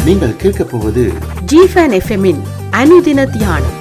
நீங்கள் கேட்கப் போவது ஜிஃபன் எஃப்எம்மின் அனுதின தியானம்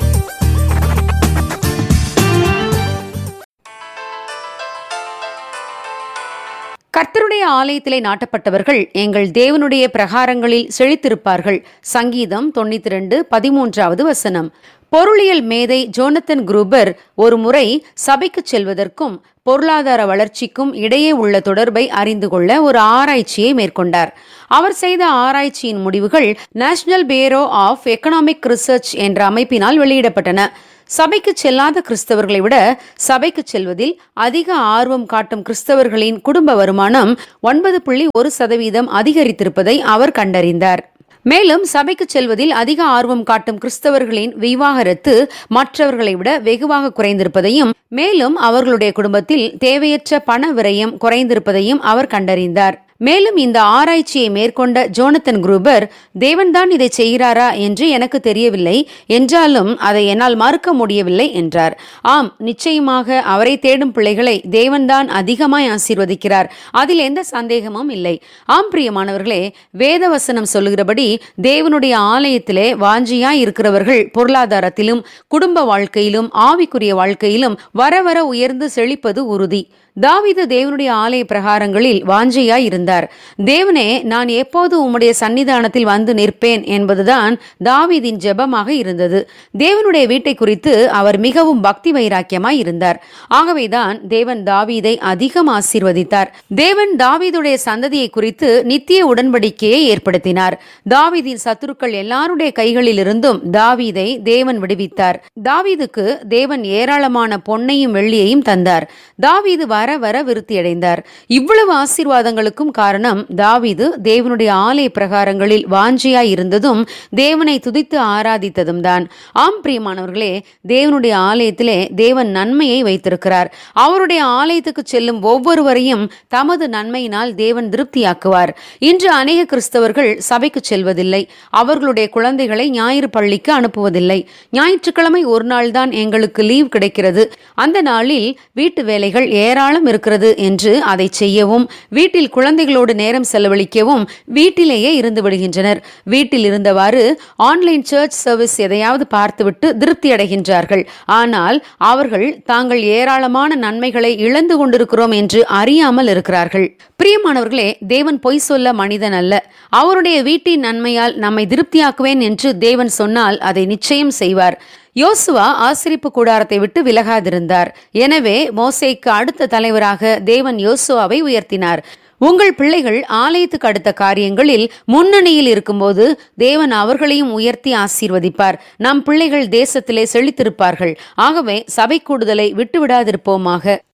கர்த்தருடைய ஆலயத்திலே நாட்டப்பட்டவர்கள் எங்கள் தேவனுடைய பிரகாரங்களில் செழித்திருப்பார்கள் சங்கீதம் தொண்ணூத்தி ரெண்டு பதிமூன்றாவது வசனம் பொருளியல் மேதை ஜோனத்தன் குரூபர் ஒரு முறை சபைக்கு செல்வதற்கும் பொருளாதார வளர்ச்சிக்கும் இடையே உள்ள தொடர்பை அறிந்து கொள்ள ஒரு ஆராய்ச்சியை மேற்கொண்டார் அவர் செய்த ஆராய்ச்சியின் முடிவுகள் நேஷனல் பேரோ ஆஃப் எக்கனாமிக் ரிசர்ச் என்ற அமைப்பினால் வெளியிடப்பட்டன சபைக்கு செல்லாத கிறிஸ்தவர்களை விட சபைக்கு செல்வதில் அதிக ஆர்வம் காட்டும் கிறிஸ்தவர்களின் குடும்ப வருமானம் ஒன்பது புள்ளி ஒரு சதவீதம் அதிகரித்திருப்பதை அவர் கண்டறிந்தார் மேலும் சபைக்கு செல்வதில் அதிக ஆர்வம் காட்டும் கிறிஸ்தவர்களின் விவாகரத்து மற்றவர்களை விட வெகுவாக குறைந்திருப்பதையும் மேலும் அவர்களுடைய குடும்பத்தில் தேவையற்ற பண விரயம் குறைந்திருப்பதையும் அவர் கண்டறிந்தார் மேலும் இந்த ஆராய்ச்சியை மேற்கொண்ட ஜோனத்தன் குரூபர் தேவன்தான் இதை செய்கிறாரா என்று எனக்கு தெரியவில்லை என்றாலும் அதை என்னால் மறுக்க முடியவில்லை என்றார் ஆம் நிச்சயமாக அவரை தேடும் பிள்ளைகளை தேவன்தான் அதிகமாய் ஆசீர்வதிக்கிறார் அதில் எந்த சந்தேகமும் இல்லை ஆம் பிரியமானவர்களே வேதவசனம் சொல்லுகிறபடி தேவனுடைய ஆலயத்திலே வாஞ்சியாய் இருக்கிறவர்கள் பொருளாதாரத்திலும் குடும்ப வாழ்க்கையிலும் ஆவிக்குரிய வாழ்க்கையிலும் வர வர உயர்ந்து செழிப்பது உறுதி தாவீது தேவனுடைய ஆலய பிரகாரங்களில் வாஞ்சையாய் இருந்தார் தேவனே நான் எப்போது உம்முடைய சன்னிதானத்தில் வந்து நிற்பேன் என்பதுதான் தாவீதின் ஜெபமாக இருந்தது தேவனுடைய வீட்டை குறித்து அவர் மிகவும் பக்தி வைராக்கியமாய் இருந்தார் ஆகவேதான் தேவன் தாவீதை அதிகம் ஆசீர்வதித்தார் தேவன் தாவீதுடைய சந்ததியை குறித்து நித்திய உடன்படிக்கையை ஏற்படுத்தினார் தாவீதின் சத்துருக்கள் எல்லாருடைய கைகளில் இருந்தும் தாவீதை தேவன் விடுவித்தார் தாவீதுக்கு தேவன் ஏராளமான பொன்னையும் வெள்ளியையும் தந்தார் தாவீது வர வர விருத்தியடைந்தார் இவ்வளவு ஆசீர்வாதங்களுக்கும் காரணம் தாவீது தேவனுடைய ஆலய பிரகாரங்களில் வாஞ்சியாய் இருந்ததும் தேவனை துதித்து ஆராதித்ததும் தான் ஆம் பிரியமானவர்களே தேவனுடைய ஆலயத்திலே தேவன் நன்மையை வைத்திருக்கிறார் அவருடைய ஆலயத்துக்கு செல்லும் ஒவ்வொருவரையும் தமது நன்மையினால் தேவன் திருப்தியாக்குவார் இன்று அநேக கிறிஸ்தவர்கள் சபைக்கு செல்வதில்லை அவர்களுடைய குழந்தைகளை ஞாயிறு பள்ளிக்கு அனுப்புவதில்லை ஞாயிற்றுக்கிழமை ஒரு நாள் தான் எங்களுக்கு லீவ் கிடைக்கிறது அந்த நாளில் வீட்டு வேலைகள் ஏராளம் இருக்கிறது என்று அதை செய்யவும் வீட்டில் குழந்தைகளோடு நேரம் செலவழிக்கவும் வீட்டிலேயே இருந்து விடுகின்றனர் வீட்டில் இருந்தவாறு ஆன்லைன் சர்ச் சர்வீஸ் எதையாவது பார்த்துவிட்டு திருப்தி அடைகின்றார்கள் ஆனால் அவர்கள் தாங்கள் ஏராளமான நன்மைகளை இழந்து கொண்டிருக்கிறோம் என்று அறியாமல் இருக்கிறார்கள் பிரியமானவர்களே தேவன் பொய் சொல்ல மனிதன் அல்ல அவருடைய வீட்டின் நன்மையால் நம்மை திருப்தியாக்குவேன் என்று தேவன் சொன்னால் அதை நிச்சயம் செய்வார் யோசுவா ஆசிரிப்பு கூடாரத்தை விட்டு விலகாதிருந்தார் எனவே மோசேக்கு அடுத்த தலைவராக தேவன் யோசுவாவை உயர்த்தினார் உங்கள் பிள்ளைகள் ஆலயத்துக்கு அடுத்த காரியங்களில் முன்னணியில் இருக்கும்போது தேவன் அவர்களையும் உயர்த்தி ஆசீர்வதிப்பார் நம் பிள்ளைகள் தேசத்திலே செழித்திருப்பார்கள் ஆகவே சபை கூடுதலை விட்டுவிடாதிருப்போமாக